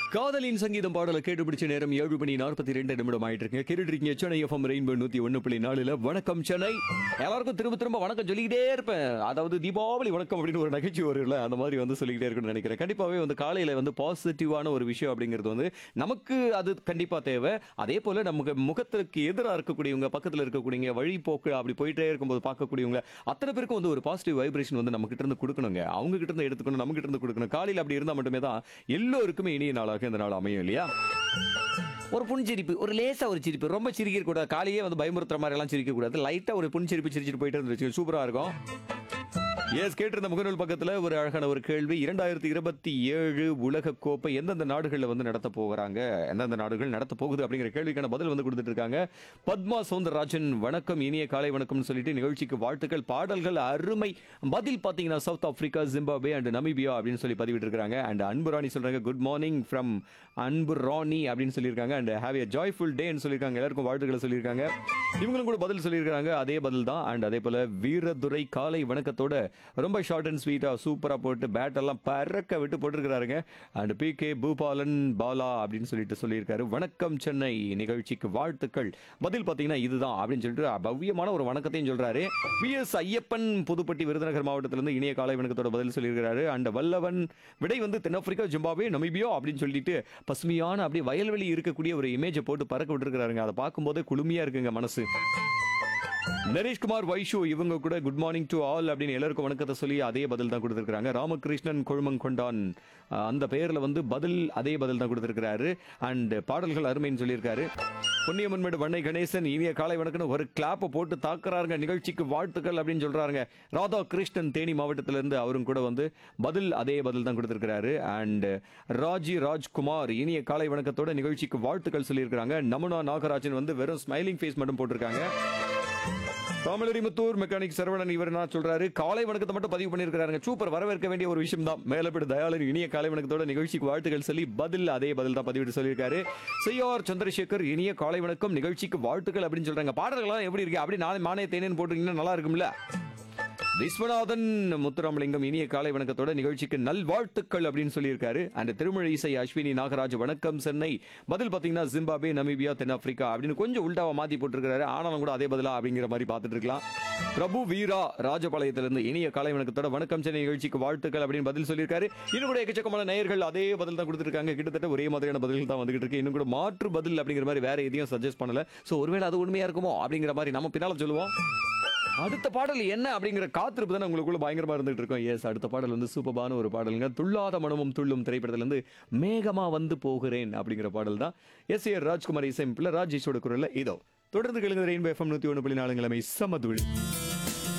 காதலின் சங்கீதம் பாடலை கேட்டு பிடிச்ச நேரம் ஏழு மணி நாற்பத்தி ரெண்டு நிமிடம் ஆயிட்டு இருக்கு கேட்டுட்டு இருக்கீங்க சென்னை எஃப்எம் ரெயின்போ நூத்தி ஒண்ணு புள்ளி நாலுல வணக்கம் சென்னை எல்லாருக்கும் திரும்ப திரும்ப வணக்கம் சொல்லிக்கிட்டே இருப்பேன் அதாவது தீபாவளி வணக்கம் அப்படின்னு ஒரு நகைச்சுவை வரும்ல அந்த மாதிரி வந்து சொல்லிக்கிட்டே இருக்கும்னு நினைக்கிறேன் கண்டிப்பாவே வந்து காலையில வந்து பாசிட்டிவான ஒரு விஷயம் அப்படிங்கிறது வந்து நமக்கு அது கண்டிப்பா தேவை அதே போல நமக்கு முகத்திற்கு எதிராக இருக்கக்கூடியவங்க பக்கத்துல இருக்கக்கூடியவங்க வழிபோக்கு அப்படி போயிட்டே இருக்கும்போது பார்க்கக்கூடியவங்க அத்தனை பேருக்கும் வந்து ஒரு பாசிட்டிவ் வைப்ரேஷன் வந்து நம்ம கிட்ட இருந்து கொடுக்கணுங்க அவங்க கிட்ட இருந்து எடுத்துக்கணும் நம்ம கிட்ட இருந்து கொடுக்கணும் காலையில அப்படி இருந்தா மட்டுமே தான் எல்லோருக்குமே இனிய நாளாக இந்த நாள் அமையும் இல்லையா ஒரு புன்சிரிப்பு ஒரு லேசா ஒரு சிரிப்பு ரொம்ப சிரிக்க கூடாது காலையே வந்து பயமுறுத்துற மாதிரி எல்லாம் சிரிக்க கூடாது லைட்டா ஒரு புன்சிரிப்பு சிரிச்சிட்டு போயிட்டு இருந்துச்சு சூப்பரா இருக்கும் எஸ் கேட்டிருந்த முகநூல் பக்கத்துல ஒரு அழகான ஒரு கேள்வி இரண்டாயிரத்தி இருபத்தி ஏழு உலக கோப்பை எந்தெந்த நாடுகள்ல வந்து நடத்த போகிறாங்க எந்தெந்த நாடுகள் நடத்த போகுது அப்படிங்கிற கேள்விக்கான பதில் வந்து கொடுத்துட்டு இருக்காங்க பத்மா சவுந்தரராஜன் வணக்கம் இனிய காலை வணக்கம்னு சொல்லிட்டு நிகழ்ச்சிக்கு வாழ்த்துக்கள் பாடல்கள் அருமை பதில் பாத்தீங்கன்னா South Africa Zimbabwe and Namibia அப்படின்னு சொல்லி பதிவிட்டு இருக்காங்க அண்ட் அன்பு ராணி சொல்றாங்க குட் மார்னிங் ஃப்ரம் அன்பு ராணி அப்படின்னு சொல்லியிருக்காங்க அண்ட் ஹேவ் ஏ ஜாய்ஃபுல் டேன்னு சொல்லியிருக்காங்க எல்லாருக்கும் வாழ்த்துக்களை சொல்லியிருக்காங்க இவங்களும் கூட பதில் சொல்லியிருக்காங்க அதே பதில் தான் அண்ட் அதே போல வீரதுரை காலை வணக்கத்தோட ரொம்ப ஷார்ட் அண்ட் ஸ்வீட்டா சூப்பரா போட்டு பேட் எல்லாம் பறக்க விட்டு போட்டிருக்கிறாருங்க and P K Bhoopalan Bala அப்படின்னு சொல்லிட்டு சொல்லியிருக்காரு வணக்கம் சென்னை நிகழ்ச்சிக்கு வாழ்த்துக்கள் பதில் பார்த்தீங்கன்னா இதுதான் அப்படின்னு சொல்லிட்டு பவ்யமான ஒரு வணக்கத்தையும் சொல்றாரு பி எஸ் ஐயப்பன் புதுப்பட்டி விருதுநகர் மாவட்டத்திலிருந்து இனிய காலை வணக்கத்தோட பதில் சொல்லியிருக்கிறாரு அண்ட் வல்லவன் விடை வந்து தென்னாப்பிரிக்கா ஜிம்பாபே நமீபியோ அப்படின்னு சொல்லிட்டு பசுமையான அப்படியே வயல்வெளி இருக்கக்கூடிய ஒரு இமேஜை போட்டு பறக்க விட்டுருக்காருங்க அதை பார்க்கும்போதே குளுமையா இருக்குங்க மனசு நரேஷ்குமார் வைஷு இவங்க கூட குட் மார்னிங் டு ஆல் அப்படின்னு எல்லாருக்கும் வணக்கத்தை சொல்லி அதே பதில் தான் கொடுத்துருக்காங்க ராமகிருஷ்ணன் கொழுமங்கொண்டான் அஹ், அந்த பெயர்ல வந்து பதில் அதே பதில் தான் கொடுத்துருக்காரு அண்ட் பாடல்கள் அருமைன்னு சொல்லியிருக்காரு பொன்னியம்மன்மேடு வண்ணை கணேசன் இனிய காலை வணக்கம் ஒரு கிளாப்பை போட்டு தாக்குறாருங்க நிகழ்ச்சிக்கு வாழ்த்துக்கள் அப்படின்னு சொல்றாருங்க ராதா கிருஷ்ணன் தேனி மாவட்டத்தில இருந்து அவரும் கூட வந்து பதில் அதே பதில் தான் கொடுத்திருக்கிறாரு அண்ட் ராஜி ராஜ்குமார் இனிய காலை வணக்கத்தோட நிகழ்ச்சிக்கு வாழ்த்துக்கள் சொல்லியிருக்காங்க நமுனா நாகராஜன் வந்து வெறும் ஸ்மைலிங் ஃபேஸ் மட்டும் போட்டிருக்காங்க தாமலரிமுத்தூர் மெக்கானிக் சரவணன் இவர் என்ன சொல்றாரு காலை வணக்கத்தை மட்டும் பதிவு பண்ணியிருக்காருங்க சூப்பர் வரவேற்க வேண்டிய ஒரு விஷயம் தான் மேலப்படு தயாளன் இனிய காலை வணக்கத்தோட நிகழ்ச்சிக்கு வாழ்த்துக்கள் சொல்லி பதில் அதே பதில் தான் பதிவிட்டு சொல்லியிருக்காரு செய்யார் சந்திரசேகர் இனிய காலை வணக்கம் நிகழ்ச்சிக்கு வாழ்த்துக்கள் அப்படின்னு சொல்றாங்க பாடல்கள்லாம் எப்படி இருக்கு அப்படி நாளை மானே தேனேன்னு போட்டிருக்கீங்கன்னா நல்லா இருக்கும்ல விஸ்வநாதன் முத்துராமலிங்கம் இனிய காலை வணக்கத்தோட நிகழ்ச்சிக்கு நல்வாழ்த்துக்கள் அப்படின்னு சொல்லியிருக்காரு அந்த திருமழை இசை அஸ்வினி நாகராஜ் வணக்கம் சென்னை பதில் பாத்தீங்கன்னா ஜிம்பாபே நமீபியா தென்னாப்பிரிக்கா அப்படின்னு கொஞ்சம் உல்டாவா மாத்தி போட்டிருக்காரு ஆனாலும் கூட அதே பதிலா அப்படிங்கிற மாதிரி பார்த்துட்டு இருக்கலாம் பிரபு வீரா ராஜபாளையத்திலிருந்து இனிய காலை வணக்கத்தோட வணக்கம் சென்னை நிகழ்ச்சிக்கு வாழ்த்துக்கள் அப்படின்னு பதில் சொல்லியிருக்காரு இன்னும் கூட எக்கச்சக்கமான நேயர்கள் அதே பதில் தான் கொடுத்துருக்காங்க கிட்டத்தட்ட ஒரே மாதிரியான பதில்கள் தான் வந்துகிட்டு இருக்கு இன்னும் கூட மாற்று பதில் அப்படிங்கிற மாதிரி வேற எதையும் சஜஸ்ட் பண்ணல சோ ஒருவேளை அது உண்மையா இருக்குமோ அப்படிங்கிற மாதிரி நம்ம பின்னால சொல்லுவோம் அடுத்த பாடல் என்ன அப்படிங்கிற காத்திருப்பு தானே உங்களுக்குள்ள பயங்கரமா இருந்துட்டு இருக்கோம் எஸ் அடுத்த பாடல் வந்து சூப்பரான ஒரு பாடலுங்க துள்ளாத மனமும் துள்ளும் திரைப்படத்துல இருந்து மேகமா வந்து போகிறேன் அப்படிங்கிற பாடல் தான் எஸ் ஏ ராஜ்குமார் இசையமைப்புல ராஜேஷோட குரல்ல இதோ தொடர்ந்து கேளுங்க ரெயின்போ எஃப்எம் நூத்தி ஒன்று புள்ளி நாலு கிழமை சமதுள்